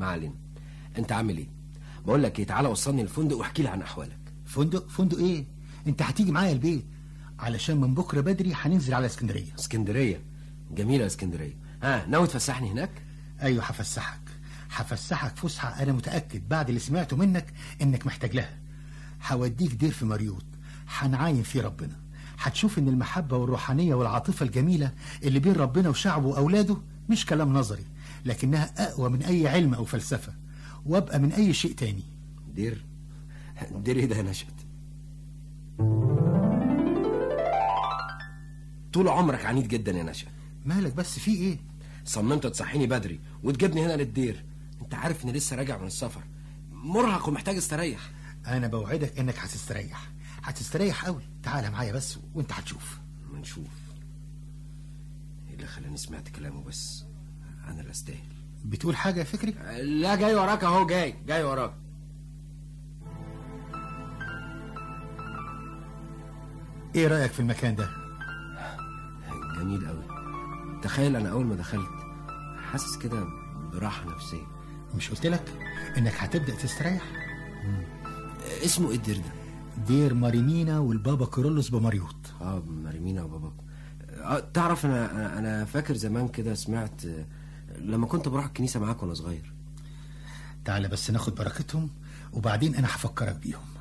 ما علينا انت عامل ايه بقول لك ايه تعالى وصلني الفندق واحكي لي عن احوالك فندق فندق ايه انت هتيجي معايا البيت علشان من بكره بدري هننزل على اسكندريه اسكندريه جميله اسكندريه ها ناوي تفسحني هناك ايوه هفسحك هفسحك فسحه انا متاكد بعد اللي سمعته منك انك محتاج لها هوديك دير في مريوط هنعاين فيه ربنا هتشوف ان المحبه والروحانيه والعاطفه الجميله اللي بين ربنا وشعبه واولاده مش كلام نظري لكنها اقوى من اي علم او فلسفه وابقى من اي شيء تاني دير دير ايه ده يا نشأت طول عمرك عنيد جدا يا نشأت مالك بس في ايه صممت تصحيني بدري وتجيبني هنا للدير انت عارف اني لسه راجع من السفر مرهق ومحتاج استريح انا بوعدك انك هتستريح هتستريح قوي تعال معايا بس وانت هتشوف ما نشوف ايه اللي خلاني سمعت كلامه بس انا اللي استاهل بتقول حاجه يا فكري لا جاي وراك اهو جاي جاي وراك ايه رايك في المكان ده جميل قوي تخيل انا اول ما دخلت حاسس كده براحه نفسيه مش قلت لك انك هتبدا تستريح اسمه ايه الدير ده دير ماريمينا والبابا كيرلس بمريوط اه مريمينا وبابا آه تعرف انا أنا- انا فاكر زمان كده سمعت آه، لما كنت بروح الكنيسه معاك وانا صغير تعال بس ناخد بركتهم وبعدين انا هفكرك بيهم